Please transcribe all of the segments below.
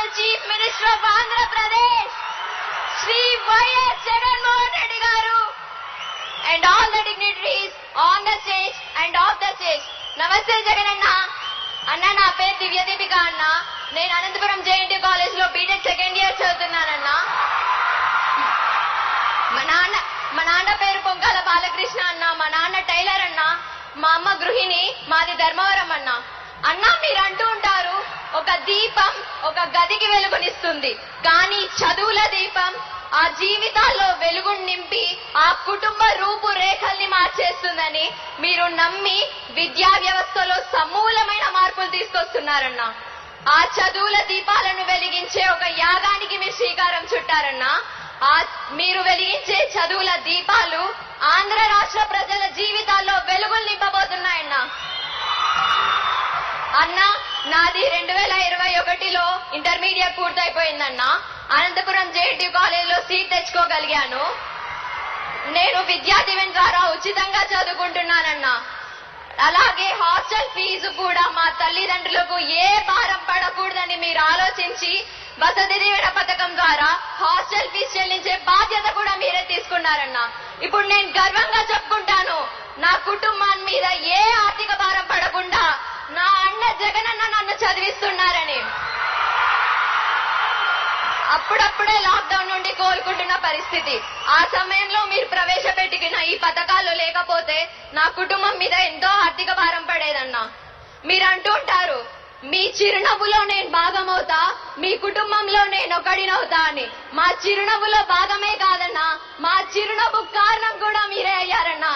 Honorable Chief Minister of Andhra Pradesh, Sri Y.S. Jagannath Reddy Garu, and all the dignitaries on the stage and off the stage. నమస్తే జగనన్న అన్న నా పేరు దివ్య దీపిక అన్న నేను Anantapuram JNT college లో BTech second year చదువుతున్నానన్న మా నాన్న మా నాన్న పేరు పొంగాల బాలకృష్ణ అన్న మా నాన్న టైలర్ అన్న మా అమ్మ గృహిణి మాది ధర్మవరం అన్న అన్న మీరు అంటూ ఉంటారు ఒక దీపం ఒక గదికి వెలుగునిస్తుంది కానీ చదువుల దీపం ఆ జీవితాల్లో వెలుగుని నింపి ఆ కుటుంబ రూపురేఖల్ని మార్చేస్తుందని మీరు నమ్మి విద్యా వ్యవస్థలో సమూలమైన మార్పులు తీసుకొస్తున్నారన్న ఆ చదువుల దీపాలను వెలిగించే ఒక యాగానికి మీరు శ్రీకారం చుట్టారన్నా ఆ మీరు వెలిగించే చదువుల దీపాలు ఆంధ్ర రాష్ట్ర ప్రజల జీవితాల్లో వెలుగులు నింపబోతున్నాయన్నా అన్న నాది రెండు వేల ఇరవై ఒకటిలో ఇంటర్మీడియట్ పూర్తయిపోయిందన్న అనంతపురం జేఎన్టీ కాలేజీలో సీట్ తెచ్చుకోగలిగాను నేను విద్యా దీవెన ద్వారా ఉచితంగా చదువుకుంటున్నానన్నా అలాగే హాస్టల్ ఫీజు కూడా మా తల్లిదండ్రులకు ఏ భారం పడకూడదని మీరు ఆలోచించి వసతి దీవెన పథకం ద్వారా హాస్టల్ ఫీజు చెల్లించే బాధ్యత కూడా మీరే తీసుకున్నారన్న ఇప్పుడు నేను గర్వంగా చెప్పుకుంటాను నా కుటుంబాన్ని మీద ఏ ఆర్థిక భారం పడకుండా నా అన్న జగనన్న నన్ను చదివిస్తున్నారని అప్పుడప్పుడే లాక్డౌన్ నుండి కోలుకుంటున్న పరిస్థితి ఆ సమయంలో మీరు ప్రవేశపెట్టిన ఈ పథకాలు లేకపోతే నా కుటుంబం మీద ఎంతో ఆర్థిక భారం పడేదన్నా మీరు అంటూ ఉంటారు మీ చిరునవ్వులో నేను భాగమవుతా మీ కుటుంబంలో నేను ఒకడినవుతా అని మా చిరునవ్వులో భాగమే కాదన్నా మా చిరునవ్వు కారణం కూడా మీరే అయ్యారన్నా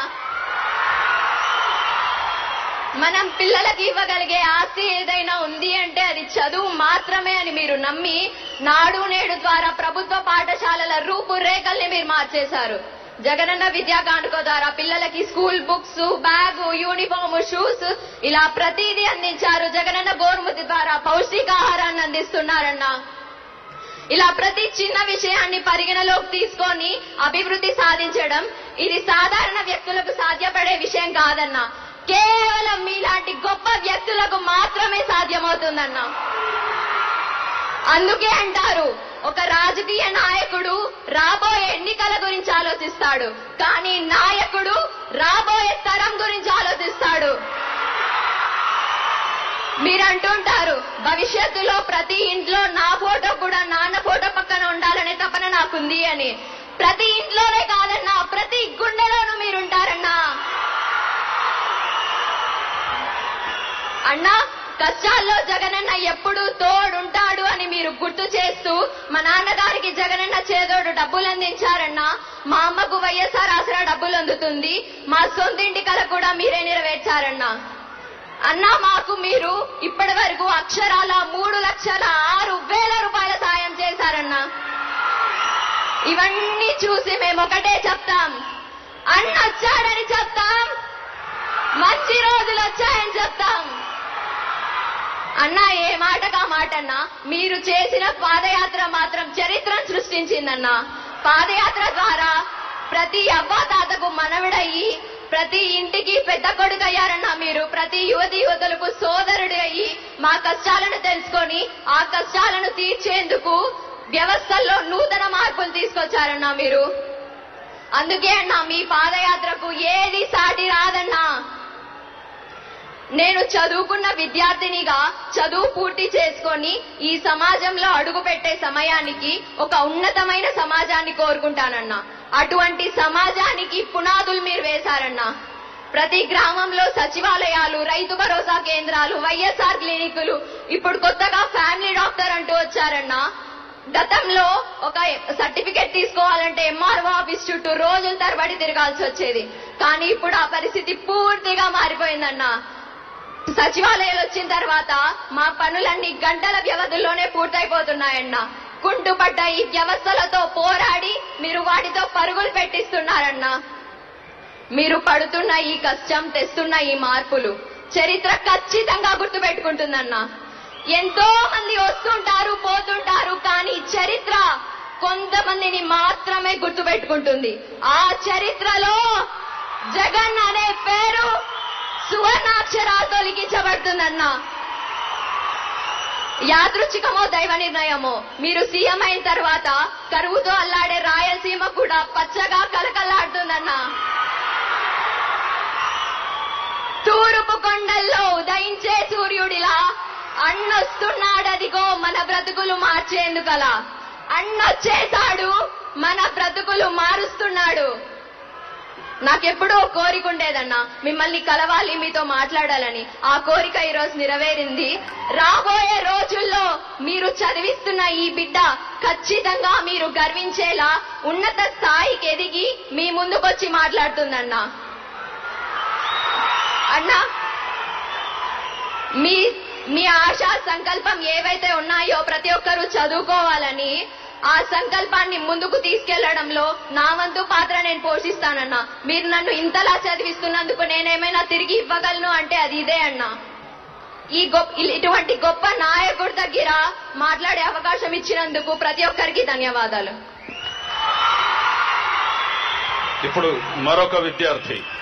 మనం పిల్లలకి ఇవ్వగలిగే ఆస్తి ఏదైనా ఉంది అంటే అది చదువు మాత్రమే అని మీరు నమ్మి నాడు నేడు ద్వారా ప్రభుత్వ పాఠశాలల రూపురేఖల్ని మీరు మార్చేశారు జగనన్న విద్యా కానుక ద్వారా పిల్లలకి school books bag uniform shoes ఇలా ప్రతిదీ అందించారు జగనన్న గోరుముద్ది ద్వారా పౌష్టికాహారాన్ని అందిస్తున్నారన్నా ఇలా ప్రతి చిన్న విషయాన్ని పరిగణలోకి తీసుకొని అభివృద్ధి సాధించడం ఇది సాధారణ వ్యక్తులకు సాధ్యపడే విషయం కాదన్నా కేవలం మీలాంటి గొప్ప వ్యక్తులకు మాత్రమే సాధ్యమవుతుందన్నా అందుకే అంటారు ఒక రాజకీయ నాయకుడు రాబోయే ఎన్నికల గురించి ఆలోచిస్తాడు కానీ నాయకుడు రాబోయే తరం గురించి ఆలోచిస్తాడు మీరు అంటుంటారు భవిష్యత్తులో ప్రతి ఇంట్లో నా ఫోటో కూడా నాన్న ఫోటో పక్కన ఉండాలనే తపన నాకుంది అని ప్రతి ఇంట్లోనే కాదన్నా ప్రతి గుండెలోనూ మీరుంటారన్నా అన్నా కష్టాల్లో జగనన్న ఎప్పుడు తోడుంటాడు అని మీరు గుర్తు చేస్తూ మా నాన్నగారికి జగనన్న చేదోడు డబ్బులు అందించారన్నా మా అమ్మకు వైఎస్ఆర్ ఆసరా డబ్బులు అందుతుంది మా సొంతింటి కల కూడా మీరే నెరవేర్చారన్నా అన్నా మాకు మీరు ఇప్పటి వరకు అక్షరాల మూడు లక్షల ఆరు వేల రూపాయల సాయం చేశారన్నా ఇవన్నీ చూసి మేము ఒకటే చెప్తాం అన్న వచ్చాడని చెప్తాం మంచి రోజులు వచ్చాయని చెప్తాం అన్నా ఏ మాటగా మాట అన్నా మీరు చేసిన పాదయాత్ర మాత్రం చరిత్రను సృష్టించిందన్నా పాదయాత్ర ద్వారా ప్రతి అవ్వాతాతకు మనవిడయ్యి ప్రతి ఇంటికి పెద్ద కొడుకు అయ్యారన్నా మీరు ప్రతి యువతి యువతులకు సోదరుడు అయ్యి మా కష్టాలను తెలుసుకొని ఆ కష్టాలను తీర్చేందుకు వ్యవస్థల్లో నూతన మార్పులు తీసుకొచ్చారన్నా మీరు అందుకే అన్నా మీ పాదయాత్రకు ఏది సాటి రాదన్నా నేను చదువుకున్న విద్యార్థినిగా చదువు పూర్తి చేసుకొని ఈ సమాజంలో అడుగు పెట్టే సమయానికి ఒక ఉన్నతమైన సమాజాన్ని కోరుకుంటానన్నా అటువంటి సమాజానికి పునాదులు మీరు వేశారన్నా ప్రతి గ్రామంలో సచివాలయాలు రైతు భరోసా కేంద్రాలు వైఎస్ఆర్ క్లినికులు ఇప్పుడు కొత్తగా ఫ్యామిలీ డాక్టర్ అంటూ వచ్చారన్నా గతంలో ఒక సర్టిఫికెట్ తీసుకోవాలంటే ఎంఆర్ఓ ఆఫీస్ చుట్టూ రోజుల తరబడి తిరగాల్సి వచ్చేది కానీ ఇప్పుడు ఆ పరిస్థితి పూర్తిగా మారిపోయిందన్నా సచివాలయాలు వచ్చిన తర్వాత మా పనులన్నీ గంటల వ్యవధిలోనే పూర్తయిపోతున్నాయన్న కుంటుపడ్డ ఈ వ్యవస్థలతో పోరాడి మీరు వాటితో పరుగులు పెట్టిస్తున్నారన్నా మీరు పడుతున్న ఈ కష్టం తెస్తున్న ఈ మార్పులు చరిత్ర ఖచ్చితంగా గుర్తుపెట్టుకుంటుందన్నా ఎంతో మంది వస్తుంటారు పోతుంటారు కానీ చరిత్ర కొంతమందిని మాత్రమే గుర్తుపెట్టుకుంటుంది ఆ చరిత్రలో జగన్ అనే పేరు సువర్ణాక్షరాలతో లిఖించబడుతుందన్నా యాదృచ్ఛికమో దైవ నిర్ణయమో మీరు సీఎం అయిన తర్వాత కరువుతో అల్లాడే రాయలసీమ కూడా పచ్చగా కలకల్లాడుతుందన్నా తూర్పు కొండల్లో ఉదయించే సూర్యుడిలా అన్నొస్తున్నాడదిగో మన బ్రతుకులు మార్చేందుకలా అన్నొచ్చేశాడు మన బ్రతుకులు మారుస్తున్నాడు నాకెప్పుడూ ఓ కోరిక ఉండేదన్నా మిమ్మల్ని కలవాలి మీతో మాట్లాడాలని ఆ కోరిక ఈరోజు నెరవేరింది రాబోయే రోజుల్లో మీరు చదివిస్తున్న ఈ బిడ్డ ఖచ్చితంగా మీరు గర్వించేలా ఉన్నత స్థాయికి ఎదిగి మీ ముందుకొచ్చి మాట్లాడుతుందన్నా అన్నా మీ మీ ఆశ సంకల్పం ఏవైతే ఉన్నాయో ప్రతి ఒక్కరూ చదువుకోవాలని ఆ సంకల్పాన్ని ముందుకు తీసుకెళ్లడంలో నా వంతు పాత్ర నేను పోషిస్తానన్నా మీరు నన్ను ఇంతలా చదివిస్తున్నందుకు నేనేమైనా తిరిగి ఇవ్వగలను అంటే అది ఇదే అన్నా ఈ గొప్ప ఇటువంటి గొప్ప నాయకుడి దగ్గర మాట్లాడే అవకాశం ఇచ్చినందుకు ప్రతి ఒక్కరికి ధన్యవాదాలు ఇప్పుడు మరొక విద్యార్థి